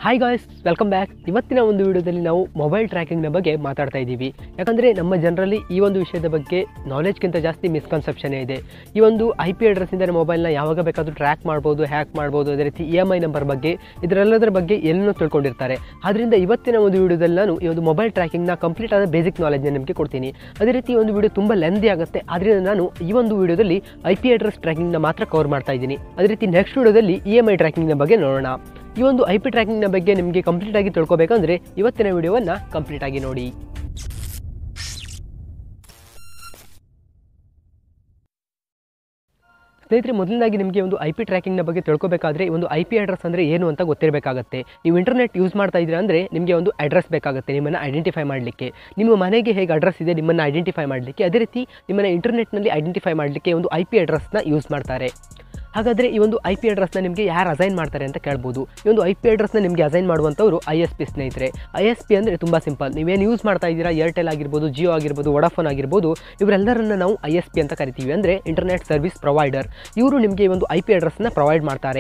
hi guys welcome back ಇವತ್ತಿನ ಒಂದು ವಿಡಿಯೋದಲ್ಲಿ ನಾವು ಮೊಬೈಲ್ ಟ್ರ್ಯಾಕಿಂಗ್ನ ಬಗ್ಗೆ ಮಾತಾಡ್ತಾ ಇದ್ದೀವಿ ಯಾಕಂದರೆ ನಮ್ಮ ಜನರಲ್ಲಿ ಈ ಒಂದು ವಿಷಯದ ಬಗ್ಗೆ ನಾಲೆಜ್ಗಿಂತ ಜಾಸ್ತಿ ಮಿಸ್ಕನ್ಸೆಪ್ಷನೇ ಇದೆ ಈ ಒಂದು ಐ ಪಿ ಅಡ್ರೆಸ್ಸಿಂದ ಮೊಬೈಲ್ನ ಯಾವಾಗ ಬೇಕಾದರೂ ಟ್ರ್ಯಾಕ್ ಮಾಡ್ಬೋದು ಹ್ಯಾಕ್ ಮಾಡ್ಬೋದು ಅದೇ ರೀತಿ ಇ ಎಮ್ ಐ ನಂಬರ್ ಬಗ್ಗೆ ಇದರೆಲ್ಲದರ ಬಗ್ಗೆ ಎಲ್ಲನೂ ತಿಳ್ಕೊಂಡಿರ್ತಾರೆ ಆದ್ದರಿಂದ ಇವತ್ತಿನ ಒಂದು ವಿಡಿಯೋದಲ್ಲಿ ನಾನು ಈ ಒಂದು ಮೊಬೈಲ್ ಟ್ರ್ಯಾಕಿಂಗ್ನ ಕಂಪ್ಲೀಟ್ ಆದ ಬೇಸಿಕ್ ನಾಲೆಜ್ನ ನಿಮಗೆ ಕೊಡ್ತೀನಿ ಅದೇ ರೀತಿ ಈ ಒಂದು ವಿಡಿಯೋ ತುಂಬ ಲೆಂದಿ ಆಗುತ್ತೆ ಆದ್ದರಿಂದ ನಾನು ಈ ಒಂದು ವಿಡಿಯೋದಲ್ಲಿ ಐ ಪಿ ಅಡ್ರೆಸ್ ಟ್ರ್ಯಾಕಿಂಗ್ನ ಮಾತ್ರ ಕವರ್ ಮಾಡ್ತಾ ಇದ್ದೀನಿ ಅದೇ ರೀತಿ ನೆಕ್ಸ್ಟ್ ವಿಡಿಯೋದಲ್ಲಿ ಇ ಎಮ್ ಐ ಟ್ರ್ಯಾಕಿಂಗ್ನ ಬಗ್ಗೆ ನೋಡೋಣ ಈ ಒಂದು ಐ ಪಿ ಟ್ರ್ಯಾಕಿಂಗ್ನ ಬಗ್ಗೆ ನಿಮಗೆ ಕಂಪ್ಲೀಟ್ ಆಗಿ ತಿಳ್ಕೊಬೇಕಂದ್ರೆ ಇವತ್ತಿನ ವಿಡಿಯೋವನ್ನು ಕಂಪ್ಲೀಟ್ ಆಗಿ ನೋಡಿ ಸ್ನೇಹಿತರೆ ಮೊದಲನೇದಾಗಿ ನಿಮಗೆ ಒಂದು ಐ ಪಿ ಟ್ರ್ಯಾಕಿಂಗ್ನ ಬಗ್ಗೆ ತಿಳ್ಕೊಬೇಕಾದ್ರೆ ಈ ಒಂದು ಐ ಪಿ ಅಡ್ರೆಸ್ ಅಂದರೆ ಏನು ಅಂತ ಗೊತ್ತಿರಬೇಕಾಗತ್ತೆ ನೀವು ಇಂಟರ್ನೆಟ್ ಯೂಸ್ ಮಾಡ್ತಾ ಇದ್ದೀರಾ ಅಂದರೆ ನಿಮಗೆ ಒಂದು ಅಡ್ರೆಸ್ ಬೇಕಾಗುತ್ತೆ ನಿಮ್ಮನ್ನು ಐಡೆಂಟಿಫೈ ಮಾಡಲಿಕ್ಕೆ ನಿಮ್ಮ ಮನೆಗೆ ಹೇಗೆ ಅಡ್ರೆಸ್ ಇದೆ ನಿಮ್ಮನ್ನು ಐಡೆಂಟಿಫೈ ಮಾಡಲಿಕ್ಕೆ ಅದೇ ರೀತಿ ನಿಮ್ಮನ್ನು ಇಂಟರ್ನೆಟ್ನಲ್ಲಿ ಐಡೆಂಟಿಫೈ ಮಾಡಲಿಕ್ಕೆ ಒಂದು ಐ ಪಿ ಅಡ್ರೆಸ್ನ ಯೂಸ್ ಮಾಡ್ತಾರೆ ಹಾಗಾದರೆ ಈ ಒಂದು ಐ ಪಿ ಅಡ್ರೆಸ್ನ ನಿಮಗೆ ಯಾರು ಅಸೈನ್ ಮಾಡ್ತಾರೆ ಅಂತ ಕೇಳ್ಬೋದು ಈ ಒಂದು ಐ ಪಿ ಅಡ್ರೆಸ್ನ ನಿಮಗೆ ಅಸೈನ್ ಮಾಡುವಂಥವ್ರು ಐ ಎಸ್ ಪಿ ಸ್ನೇಹಿತರೆ ಐ ಎಸ್ ಪಿ ಅಂದರೆ ತುಂಬ ಸಿಂಪಲ್ ನೀವೇನು ಯೂಸ್ ಮಾಡ್ತಾ ಇದ್ದೀರಾ ಏರ್ಟೆಲ್ ಆಗಿರ್ಬೋದು ಜಿಯೋ ಆಗಿರ್ಬೋದು ವಡಾಫೋನ್ ಆಗಿರ್ಬೋದು ಇವರೆಲ್ಲರನ್ನ ನಾವು ಐ ಎಸ್ ಪಿ ಅಂತ ಕರಿತೀವಿ ಅಂದರೆ ಇಂಟರ್ನೆಟ್ ಸರ್ವಿಸ್ ಪ್ರೊವೈಡರ್ ಇವರು ನಿಮಗೆ ಈ ಒಂದು ಐ ಪಿ ಅಡ್ರೆಸ್ನ ಪ್ರೊವೈಡ್ ಮಾಡ್ತಾರೆ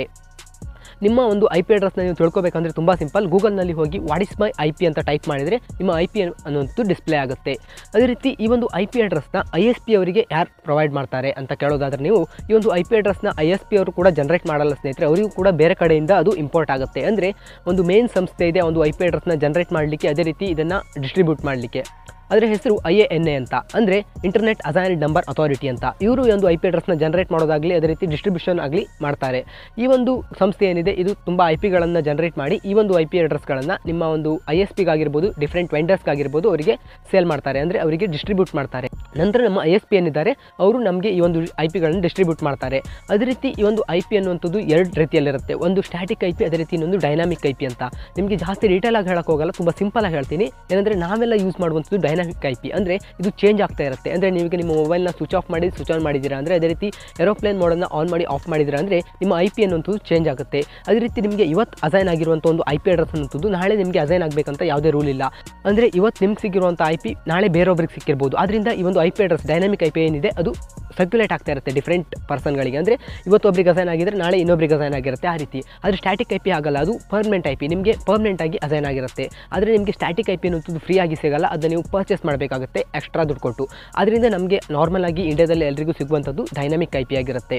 ನಿಮ್ಮ ಒಂದು ಐ ಪಿ ಅಡ್ರೆಸ್ನ ನೀವು ತಿಳ್ಕೊಬೇಕಂದ್ರೆ ತುಂಬ ಸಿಂಪಲ್ ಗೂಗಲ್ನಲ್ಲಿ ಹೋಗಿ what is my I P ಅಂತ ಟೈಪ್ ಮಾಡಿದರೆ ನಿಮ್ಮ ಐ ಪಿ ಅನ್ನೋದು ಡಿಸ್ಪ್ಲೇ ಆಗುತ್ತೆ ಅದೇ ರೀತಿ ಈ ಒಂದು ಐ ಪಿ ಅಡ್ರೆಸ್ನ ಐ ಎಸ್ ಪಿ ಅವರಿಗೆ ಯಾರು ಪ್ರೊವೈಡ್ ಮಾಡ್ತಾರೆ ಅಂತ ಕೇಳೋದಾದ್ರೆ ನೀವು ಈ ಒಂದು ಐ ಪಿ ಅಡ್ರೆಸ್ನ ಐ ಎಸ್ ಪಿ ಅವರು ಕೂಡ ಜನರೇಟ್ ಮಾಡಲ್ಲ ಸ್ನೇಹಿತರೆ ಅವರಿಗೂ ಕೂಡ ಬೇರೆ ಕಡೆಯಿಂದ ಅದು ಇಂಪೋರ್ಟ್ ಆಗುತ್ತೆ ಅಂದರೆ ಒಂದು ಮೇನ್ ಸಂಸ್ಥೆ ಇದೆ ಒಂದು ಐ ಪಿ ಅಡ್ರೆಸ್ನ ಜನರೇಟ್ ಮಾಡಲಿಕ್ಕೆ ಅದೇ ರೀತಿ ಇದನ್ನು ಡಿಸ್ಟ್ರಿಬ್ಯೂಟ್ ಮಾಡಲಿಕ್ಕೆ ಅದರ ಹೆಸರು ಐ ಎ ಎನ್ ಎ ಅಂತ ಅಂದರೆ ಇಂಟರ್ನೆಟ್ ಅಸೈನ್ಡ್ ನಂಬರ್ ಅಥಾರಿಟಿ ಅಂತ ಇವರು ಈ ಒಂದು ಐ ಪಿ ಅಡ್ರೆಸ್ನ ಜನರೇಟ್ ಮಾಡೋದಾಗಲಿ ಅದೇ ರೀತಿ ಡಿಸ್ಟ್ರಿಬ್ಯೂಷನ್ ಆಗಲಿ ಮಾಡ್ತಾರೆ ಈ ಒಂದು ಸಂಸ್ಥೆ ಏನಿದೆ ಇದು ತುಂಬ ಐ ಪಿಗಳನ್ನು ಜನರೇಟ್ ಮಾಡಿ ಈ ಒಂದು ಐ ಪಿ ಅಡ್ರೆಸ್ಗಳನ್ನು ನಿಮ್ಮ ಒಂದು ಐ ಎಸ್ ಪಿಗಾಗಿರ್ಬೋದು ಡಿಫ್ರೆಂಟ್ ವೆಂಡರ್ಸ್ಗಾಗಿರ್ಬೋದು ಅವರಿಗೆ ಸೇಲ್ ಮಾಡ್ತಾರೆ ಅಂದರೆ ಅವರಿಗೆ ಡಿಸ್ಟ್ರಿಬ್ಯೂಟ್ ಮಾಡ್ತಾರೆ ನಂತರ ನಮ್ಮ ಐ ಎಸ್ ಪಿ ಏನಿದ್ದಾರೆ ಅವರು ನಮಗೆ ಈ ಒಂದು ಐ ಪಿಗಳನ್ನು ಡಿಸ್ಟ್ರಿಬ್ಯೂಟ್ ಮಾಡ್ತಾರೆ ಅದೇ ರೀತಿ ಈ ಒಂದು ಐ ಪಿ ಅನ್ನುವಂಥದ್ದು ಎರಡು ರೀತಿಯಲ್ಲಿರುತ್ತೆ ಒಂದು ಸ್ಟ್ಯಾಟಿಕ್ ಐ ಪಿ ಅದೇ ರೀತಿ ಇನ್ನೊಂದು ಡೈನಾಮಿಕ್ ಐ ಪಿ ಅಂತ ನಿಮಗೆ ಜಾಸ್ತಿ ಡೀಟೇಲ್ ಆಗಿ ಹೇಳಕ್ಕೆ ಹೋಗಲ್ಲ ತುಂಬ ಸಿಂಪಲ್ ಆಗಿ ಹೇಳ್ತೀನಿ ಏನಂದರೆ ನಾವೆಲ್ಲ ಯೂಸ್ ಮಾಡುವಂಥದ್ದು ಡೈನಾಮಿಕ್ ಐ ಪಿ ಅಂದರೆ ಇದು ಚೇಂಜ್ ಆಗ್ತಾ ಇರುತ್ತೆ ಅಂದರೆ ನೀವು ನಿಮ್ಮ ಮೊಬೈಲ್ನ ಸ್ವಿಚ್ ಆಫ್ ಮಾಡಿ ಸ್ವಿಚ್ ಆನ್ ಮಾಡಿದ್ದೀರಾ ಅಂದರೆ ಅದೇ ರೀತಿ ಏರೋಪ್ಲೇನ್ ಮೋಡನ್ನು ಆನ್ ಮಾಡಿ ಆಫ್ ಮಾಡಿದ್ದೀರಾ ಅಂದರೆ ನಿಮ್ಮ ಐ ಪಿ ಅನ್ನುವಂಥದ್ದು ಚೇಂಜ್ ಆಗುತ್ತೆ ಅದೇ ರೀತಿ ನಿಮಗೆ ಇವತ್ತು ಅಸೈನ್ ಆಗಿರುವಂಥ ಒಂದು ಐ ಪಿ ಅಡ್ರೆಸ್ ಅನ್ನುವಂಥದ್ದು ನಾಳೆ ನಿಮಗೆ ಅಸೈನ್ ಆಗಬೇಕಂತ ಯಾವುದೇ ರೂಲ್ ಇಲ್ಲ ಅಂದರೆ ಇವತ್ತು ನಿಮ್ಗೆ ಸಿಗಿರುವಂಥ ಐ ಪಿ ನಾಳೆ ಬೇರೊಬ್ರಿಗೆ ಸಿಕ್ಕಿರ್ಬೋದು ಆದ್ದರಿಂದ ಈ ಒಂದು I P address dynamic I P ಏನಿದೆ ಅದು ಸರ್ಕ್ಯುಲೇಟ್ ಆಗ್ತಾ ಇರುತ್ತೆ ಡಿಫ್ರೆಂಟ್ ಪರ್ಸನ್ಗಳಿಗೆ ಅಂದರೆ ಇವತ್ತು ಒಬ್ರಿಗೆ ಅಸೈನ್ ಆಗಿದ್ರೆ ನಾಳೆ ಇನ್ನೊಬ್ರಿಗೆ ಅಸೈನ್ ಆಗಿರುತ್ತೆ ಆ ರೀತಿ ಆದರೆ ಸ್ಟ್ಯಾಟಿಕ್ ಐ ಪಿ ಆಗಲ್ಲ ಅದು ಪರ್ಮನೆಂಟ್ ಐ ಪಿ ನಿಮಗೆ ಪರ್ಮನೆಂಟ್ ಆಗಿ ಅಸೈನ್ ಆಗಿರುತ್ತೆ ಆದರೆ ನಿಮಗೆ ಸ್ಟ್ಯಾಟಿಕ್ ಐ ಪಿ ಅನ್ನೋದು ಫ್ರೀ ಆಗಿ ಸಿಗಲ್ಲ ಅದನ್ನು ನೀವು ಪರ್ಚೇಸ್ ಮಾಡಬೇಕಾಗುತ್ತೆ ಎಕ್ಸ್ಟ್ರಾ ದುಡ್ಡು ಕೊಟ್ಟು ಅದರಿಂದ ನಮಗೆ ನಾರ್ಮಲ್ ಆಗಿ ಇಂಡಿಯಾದಲ್ಲಿ ಎಲ್ರಿಗೂ ಸಿಗುವಂಥದ್ದು ಡೈನಾಮಿಕ್ ಐ ಪಿ ಆಗಿರುತ್ತೆ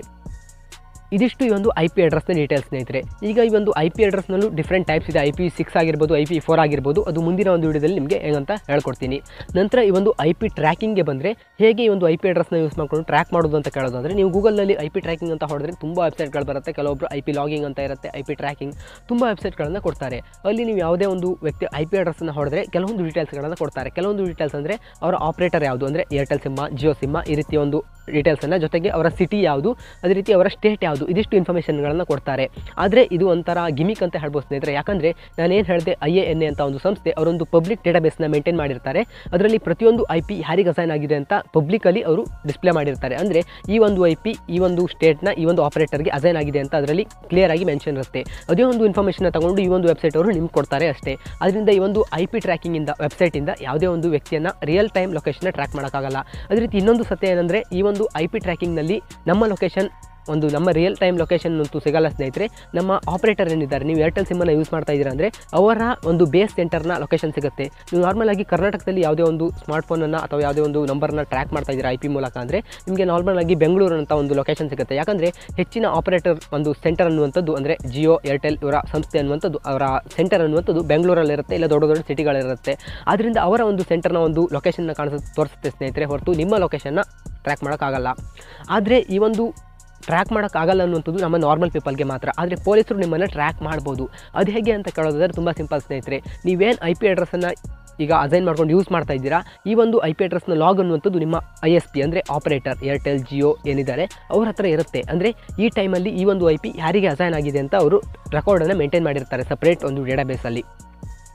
ಇದಿಷ್ಟು ಈ ಒಂದು ಐ ಪಿ ಅಡ್ರೆಸ್ನ ಡೀಟೇಲ್ಸ್ ಸ್ನೇಹಿತರೆ ಈಗ ಈ ಒಂದು ಐ ಪಿ ಅಡ್ರೆಸ್ನಲ್ಲೂ ಡಿಫ್ರೆಂಟ್ ಟೈಪ್ಸ್ ಇದೆ ಐ ಪಿ ಸಿಕ್ಸ್ ಆಗಿರ್ಬೋದು ಐ ಪಿ ಫೋರ್ ಆಗಿರ್ಬೋದು ಅದು ಮುಂದಿನ ಒಂದು ವಿಡಿಯೋದಲ್ಲಿ ನಿಮಗೆ ಹೇಗಂತ ಹೇಳ್ಕೊಡ್ತೀನಿ ನಂತರ ಈ ಒಂದು ಐ ಪಿ ಟ್ರ್ಯಾಕಿಂಗ್ಗೆ ಬಂದರೆ ಹೇಗೆ ಈ ಒಂದು ಐ ಪಿ ಅಡ್ರೆಸ್ನ ಯೂಸ್ ಮಾಡ್ಕೊಂಡು ಟ್ರ್ಯಾಕ್ ಮಾಡೋದು ಅಂತ ಕೇಳೋದಾದರೆ ನೀವು ಗೂಗಲಲ್ಲಿ ಐ ಪಿ ಟ್ರ್ಯಾಕಿಂಗ್ ಅಂತ ಹೊಡೆದ್ರೆ ತುಂಬ ವೆಬ್ಸೈಟ್ಗಳು ಬರುತ್ತೆ ಕೆಲವೊಬ್ಬರು ಐ ಪಿ ಲಾಗಿಂಗ್ ಅಂತ ಇರುತ್ತೆ ಐ ಪಿ ಟ್ರ್ಯಾಕಿಂಗ್ ತುಂಬ ವೆಬ್ಸೈಟ್ಗಳನ್ನು ಕೊಡ್ತಾರೆ ಅಲ್ಲಿ ನೀವು ಯಾವುದೇ ಒಂದು ವ್ಯಕ್ತಿ ಐ ಪಿ ಅಡ್ರೆಸ್ನ ಹೊಡೆದ್ರೆ ಕೆಲವೊಂದು ಡೀಟೇಲ್ಸ್ಗಳನ್ನು ಕೊಡ್ತಾರೆ ಕೆಲವೊಂದು ಡೀಟೇಲ್ಸ್ ಅಂದರೆ ಅವರ ಆಪರೇಟರ್ ಯಾವುದು ಅಂದರೆ ಏರ್ಟೆಲ್ ಸಿಮ್ಮ ಜಿಯೋ ಸಿಮ್ಮ ಈ ರೀತಿಯ ಒಂದು ಡೀಟೇಲ್ಸನ್ನು ಜೊತೆಗೆ ಅವರ ಸಿಟಿ ಯಾವುದು ಅದೇ ರೀತಿ ಅವರ ಸ್ಟೇಟ್ ಯಾವುದು ಇದಿಷ್ಟು ಇನ್ಫಾರ್ಮೇಷನ್ಗಳನ್ನು ಕೊಡ್ತಾರೆ ಆದರೆ ಇದು ಒಂಥರ ಗಿಮಿಕ್ ಅಂತ ಹೇಳ್ಬೋದು ಸ್ನೇಹಿತರೆ ಯಾಕಂದರೆ ನಾನೇನು ಹೇಳಿದೆ ಐ ಎ ಎನ್ ಎ ಅಂತ ಒಂದು ಸಂಸ್ಥೆ ಅವರೊಂದು ಪಬ್ಲಿಕ್ ಡೇಟಾಬೇಸ್ನ ಮೇಂಟೈನ್ ಮಾಡಿರ್ತಾರೆ ಅದರಲ್ಲಿ ಪ್ರತಿಯೊಂದು ಐ ಪಿ ಯಾರಿಗೆ ಅಸೈನ್ ಆಗಿದೆ ಅಂತ ಪಬ್ಲಿಕಲ್ಲಿ ಅವರು ಡಿಸ್ಪ್ಲೇ ಮಾಡಿರ್ತಾರೆ ಅಂದರೆ ಈ ಒಂದು ಐ ಪಿ ಈ ಒಂದು ಸ್ಟೇಟ್ನ ಈ ಒಂದು ಆಪರೇಟರ್ಗೆ ಅಸೈನ್ ಆಗಿದೆ ಅಂತ ಅದರಲ್ಲಿ ಕ್ಲಿಯರ್ ಆಗಿ ಮೆನ್ಷನ್ ಇರುತ್ತೆ ಅದೇ ಒಂದು ಇನ್ಫಾರ್ಮೇಷನ್ ತಗೊಂಡು ಈ ಒಂದು ವೆಬ್ಸೈಟ್ ಅವರು ನಿಮ್ಗೆ ಕೊಡ್ತಾರೆ ಅಷ್ಟೇ ಅದರಿಂದ ಈ ಒಂದು ಐ ಪಿ ಟ್ರ್ಯಾಕಿಂಗಿಂದ ವೆಬ್ಸೈಟಿಂದ ಯಾವುದೇ ಒಂದು ವ್ಯಕ್ತಿಯನ್ನು ರಿಯಲ್ ಟೈಮ್ ಲೊಕೇಶನ್ನ ಟ್ರ್ಯಾಕ್ ಮಾಡೋಕ್ಕಾಗಲ್ಲ ಅದೇ ರೀತಿ ಇನ್ನೊಂದು ಸತ್ಯ ಏನಂದರೆ ಈ ಒಂದು ಐ ಪಿ ಟ್ರ್ಯಾಕಿಂಗ್ನಲ್ಲಿ ನಮ್ಮ ಲೊಕೇಶನ್ ಒಂದು ನಮ್ಮ ರಿಯಲ್ ಟೈಮ್ ಲೊಕೇಶನ್ ಅಂತೂ ಸಿಗಲ್ಲ ಸ್ನೇಹಿತರೆ ನಮ್ಮ ಆಪರೇಟರ್ ಏನಿದ್ದಾರೆ ನೀವು ಏರ್ಟೆಲ್ ಸಿಮ್ಮನ್ನು ಯೂಸ್ ಮಾಡ್ತಾ ಇದ್ದೀರಾ ಅಂದರೆ ಅವರ ಒಂದು ಬೇಸ್ ಸೆಂಟರ್ನ ಲೊಕೇಶನ್ ಸಿಗುತ್ತೆ ನೀವು ನಾರ್ಮಲ್ ಆಗಿ ಕರ್ನಾಟಕದಲ್ಲಿ ಯಾವುದೇ ಒಂದು ಸ್ಮಾರ್ಟ್ಫೋನನ್ನು ಅಥವಾ ಯಾವುದೇ ಒಂದು ನಂಬರ್ನ ಟ್ರ್ಯಾಕ್ ಮಾಡ್ತಾ ಇದ್ದೀರಾ ಐ ಪಿ ಮೂಲಕ ಅಂದರೆ ನಿಮಗೆ ನಾರ್ಮಲ್ ಆಗಿ ಬೆಂಗಳೂರು ಅಂತ ಒಂದು ಲೊಕೇಶನ್ ಸಿಗುತ್ತೆ ಯಾಕಂದರೆ ಹೆಚ್ಚಿನ ಆಪರೇಟರ್ ಒಂದು ಸೆಂಟರ್ ಅನ್ನುವಂಥದ್ದು ಅಂದರೆ ಜಿಯೋ ಏರ್ಟೆಲ್ ಇವರ ಸಂಸ್ಥೆ ಅನ್ನುವಂಥದ್ದು ಅವರ ಸೆಂಟರ್ ಅನ್ನುವಂಥದ್ದು ಬೆಂಗಳೂರಲ್ಲಿರುತ್ತೆ ಇಲ್ಲ ದೊಡ್ಡ ದೊಡ್ಡ ಸಿಟಿಗಳಿರುತ್ತೆ ಆದ್ದರಿಂದ ಅವರ ಒಂದು ಸೆಂಟರ್ನ ಒಂದು ಲೊಕೇಶನ್ನ ಕಾಣಿಸ ತೋರಿಸುತ್ತೆ ಸ್ನೇಹಿತರೆ ಹೊರತು ನಿಮ್ಮ ಲೊಕೇಶನ್ನ ಟ್ರ್ಯಾಕ್ ಮಾಡೋಕ್ಕಾಗಲ್ಲ ಆದರೆ ಈ ಒಂದು ಟ್ರ್ಯಾಕ್ ಮಾಡೋಕ್ಕಾಗಲ್ಲ ಅನ್ನುವಂಥದ್ದು ನಮ್ಮ ನಾರ್ಮಲ್ ಪೀಪಲ್ಗೆ ಮಾತ್ರ ಆದರೆ ಪೊಲೀಸರು ನಿಮ್ಮನ್ನು ಟ್ರ್ಯಾಕ್ ಮಾಡ್ಬೋದು ಅದು ಹೇಗೆ ಅಂತ ಕೇಳೋದಾದ್ರೆ ತುಂಬ ಸಿಂಪಲ್ ಸ್ನೇಹಿತರೆ ನೀವೇನು ಐ ಪಿ ಅಡ್ರೆಸ್ಸನ್ನು ಈಗ ಅಸೈನ್ ಮಾಡ್ಕೊಂಡು ಯೂಸ್ ಮಾಡ್ತಾ ಇದ್ದೀರಾ ಈ ಒಂದು ಐ ಪಿ ಅಡ್ರೆಸ್ನ ಲಾಗ್ ಅನ್ನುವಂಥದ್ದು ನಿಮ್ಮ ಐ ಎಸ್ ಪಿ ಅಂದರೆ ಆಪರೇಟರ್ ಏರ್ಟೆಲ್ ಜಿಯೋ ಏನಿದ್ದಾರೆ ಅವ್ರ ಹತ್ರ ಇರುತ್ತೆ ಅಂದರೆ ಈ ಟೈಮಲ್ಲಿ ಈ ಒಂದು ಐ ಪಿ ಯಾರಿಗೆ ಅಸೈನ್ ಆಗಿದೆ ಅಂತ ಅವರು ರೆಕಾರ್ಡನ್ನು ಮೇಂಟೈನ್ ಮಾಡಿರ್ತಾರೆ ಸಪ್ರೇಟ್ ಒಂದು ಡೇಟಾಬೇಸಲ್ಲಿ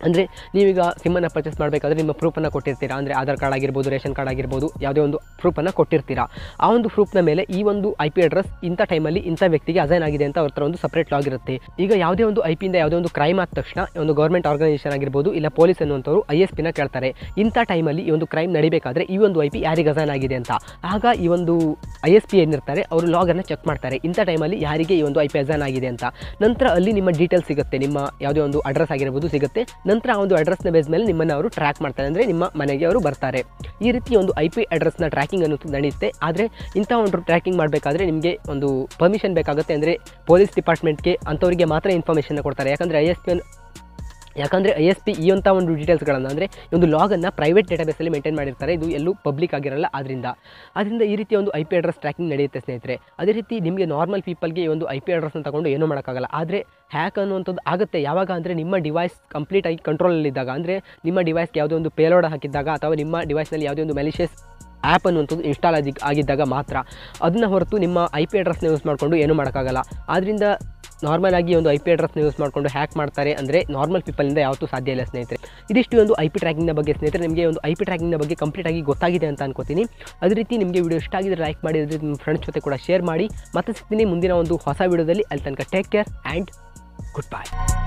ಅಂದರೆ ನೀವೀಗ ಸಿಮ್ಮನ್ನು ಪರ್ಚೇಸ್ ಮಾಡಬೇಕಾದ್ರೆ ನಿಮ್ಮ ಪ್ರೂಫನ್ನು ಕೊಟ್ಟಿರ್ತೀರಾ ಅಂದರೆ ಆಧಾರ್ ಕಾರ್ಡ್ ಆಗಿರ್ಬೋದು ರೇಷನ್ ಕಾರ್ಡ್ ಆಗಿರ್ಬೋದು ಯಾವುದೇ ಒಂದು ಪ್ರೂಫನ್ನು ಕೊಟ್ಟಿರ್ತೀರಾ ಆ ಒಂದು ಪ್ರೂಫ್ನ ಮೇಲೆ ಈ ಒಂದು ಐ ಪಿ ಅಡ್ರೆಸ್ ಇಂಥ ಟೈಮಲ್ಲಿ ಇಂಥ ವ್ಯಕ್ತಿಗೆ ಅಸೈನ್ ಆಗಿದೆ ಅಂತ ಅವ್ರ ಹತ್ರ ಒಂದು ಸಪ್ರೇಟ್ ಲಾಗ್ ಇರುತ್ತೆ ಈಗ ಯಾವುದೇ ಒಂದು ಐ ಪಿಯಿಂದ ಯಾವುದೇ ಒಂದು ಕ್ರೈಮ್ ಆದ ತಕ್ಷಣ ಒಂದು ಗೌರ್ಮೆಂಟ್ ಆರ್ಗನೈಸೇಷನ್ ಆಗಿರ್ಬೋದು ಇಲ್ಲ ಪೊಲೀಸ್ ಅನ್ನುವಂಥವ್ರು ಐ ಎಸ್ ಪಿನ ಕೇಳ್ತಾರೆ ಇಂಥ ಟೈಮಲ್ಲಿ ಈ ಒಂದು ಕ್ರೈಮ್ ನಡಿಬೇಕಾದ್ರೆ ಈ ಒಂದು ಐ ಪಿ ಯಾರಿಗೆ ಅಸೈನ್ ಆಗಿದೆ ಅಂತ ಆಗ ಈ ಒಂದು ಐ ಎಸ್ ಪಿ ಏನಿರ್ತಾರೆ ಅವರು ಲಾಗನ್ನು ಚೆಕ್ ಮಾಡ್ತಾರೆ ಇಂಥ ಟೈಮಲ್ಲಿ ಯಾರಿಗೆ ಈ ಒಂದು ಐ ಪಿ ಅಸೈನ್ ಆಗಿದೆ ಅಂತ ನಂತರ ಅಲ್ಲಿ ನಿಮ್ಮ ಡೀಟೇಲ್ಸ್ ಸಿಗುತ್ತೆ ನಿಮ್ಮ ಯಾವುದೇ ಒಂದು ಅಡ್ರೆಸ್ ಆಗಿರ್ಬೋದು ಸಿಗುತ್ತೆ ನಂತರ ಆ ಒಂದು ಅಡ್ರೆಸ್ನ ಬೇಸ್ ಮೇಲೆ ನಿಮ್ಮನ್ನು ಅವರು ಟ್ರ್ಯಾಕ್ ಮಾಡ್ತಾರೆ ಅಂದರೆ ನಿಮ್ಮ ಮನೆಗೆ ಅವರು ಬರ್ತಾರೆ ಈ ರೀತಿ ಒಂದು ಐ ಪಿ ಅಡ್ರೆಸ್ನ ಟ್ರ್ಯಾಕಿಂಗ್ ಅನ್ನೋದು ನಡೆಯುತ್ತೆ ಆದರೆ ಇಂಥ ಒಂದು ಟ್ರ್ಯಾಕಿಂಗ್ ಮಾಡಬೇಕಾದ್ರೆ ನಿಮಗೆ ಒಂದು ಪರ್ಮಿಷನ್ ಬೇಕಾಗುತ್ತೆ ಅಂದರೆ ಪೊಲೀಸ್ ಡಿಪಾರ್ಟ್ಮೆಂಟ್ಗೆ ಅಂಥವರಿಗೆ ಮಾತ್ರ ಇನ್ಫಾರ್ಮೇಷನ್ ಕೊಡ್ತಾರೆ ಯಾಕಂದರೆ ಐ ಎಸ್ ಪಿ ಯಾಕಂದರೆ ಐ ಎಸ್ ಪಿ ಈ ಅಂತ ಒಂದು ಡೀಟೇಲ್ಸ್ಗಳನ್ನು ಅಂದರೆ ಒಂದು ಲಾಗನ್ನು ಪ್ರೈವೇಟ್ ಡೇಟಾಬೇಸಲ್ಲಿ ಮೇಂಟೈನ್ ಮಾಡಿರ್ತಾರೆ ಇದು ಎಲ್ಲೂ ಪಬ್ಲಿಕ್ ಆಗಿರಲ್ಲ ಅದರಿಂದ ಅದರಿಂದ ಈ ರೀತಿ ಒಂದು ಐ ಪಿ ಅಡ್ರೆಸ್ ಟ್ರ್ಯಾಕಿಂಗ್ ನಡೆಯುತ್ತೆ ಸ್ನೇಹಿತರೆ ಅದೇ ರೀತಿ ನಿಮಗೆ ನಾರ್ಮಲ್ ಪೀಪಲ್ಗೆ ಈ ಒಂದು ಐ ಪಿ ಅಡ್ರೆಸ್ನ ತಗೊಂಡು ಏನೂ ಮಾಡೋಕ್ಕಾಗಲ್ಲ ಆದರೆ ಹ್ಯಾಕ್ ಅನ್ನುವಂಥದ್ದು ಆಗುತ್ತೆ ಯಾವಾಗ ಅಂದರೆ ನಿಮ್ಮ ಡಿವೈಸ್ ಕಂಪ್ಲೀಟಾಗಿ ಕಂಟ್ರೋಲಲ್ಲಿದ್ದಾಗ ಅಂದರೆ ನಿಮ್ಮ ಡಿವೈಸ್ಗೆ ಯಾವುದೇ ಒಂದು ಪೇಲೋಡ್ ಹಾಕಿದ್ದಾಗ ಅಥವಾ ನಿಮ್ಮ ಡಿವೈಸ್ನಲ್ಲಿ ಯಾವುದೇ ಒಂದು ಮೆಲಿಷಿಯಸ್ ಆ್ಯಪ್ ಅನ್ನುವಂಥದ್ದು ಇನ್ಸ್ಟಾಲ್ ಆಗಿ ಆಗಿದ್ದಾಗ ಮಾತ್ರ ಅದನ್ನ ಹೊರತು ನಿಮ್ಮ ಐ ಪಿ ಅಡ್ರೆಸ್ನ ಯೂಸ್ ಮಾಡಿಕೊಂಡು ಏನೂ ಮಾಡೋಕ್ಕಾಗಲ್ಲ ಆದ್ದರಿಂದ ನಾರ್ಮಲ್ ಆಗಿ ಒಂದು ಐ ಪಿ ಅಡ್ರೆಸ್ನ ಯೂಸ್ ಮಾಡಿಕೊಂಡು ಹ್ಯಾಕ್ ಮಾಡ್ತಾರೆ ಅಂದರೆ ನಾರ್ಮಲ್ ಪೀಪಲಿಂದ ಯಾವತ್ತೂ ಸಾಧ್ಯ ಇಲ್ಲ ಸ್ನೇಹಿತರೆ ಇದಿಷ್ಟು ಒಂದು ಐ ಪಿ ಟ್ರ್ಯಾಕಿಂಗ್ನ ಬಗ್ಗೆ ಸ್ನೇಹಿತರೆ ನಿಮಗೆ ಒಂದು ಐ ಪಿ ಟ್ರ್ಯಾಕಿಂಗ್ನ ಬಗ್ಗೆ ಕಂಪ್ಲೀಟ್ ಆಗಿ ಗೊತ್ತಾಗಿದೆ ಅಂತ ಅನ್ಕೋತೀನಿ ಅದೇ ರೀತಿ ನಿಮಗೆ ವಿಡಿಯೋ ಇಷ್ಟ ಆಗಿದ್ರೆ ಲೈಕ್ ಮಾಡಿ ಅದೇ ರೀತಿ ನಿಮ್ಮ ಫ್ರೆಂಡ್ಸ್ ಜೊತೆ ಕೂಡ ಶೇರ್ ಮಾಡಿ ಮತ್ತೆ ಸಿಗ್ತೀನಿ ಮುಂದಿನ ಒಂದು ಹೊಸ ವಿಡಿಯೋದಲ್ಲಿ ಅಲ್ಲಿ ತನಕ take care and good bye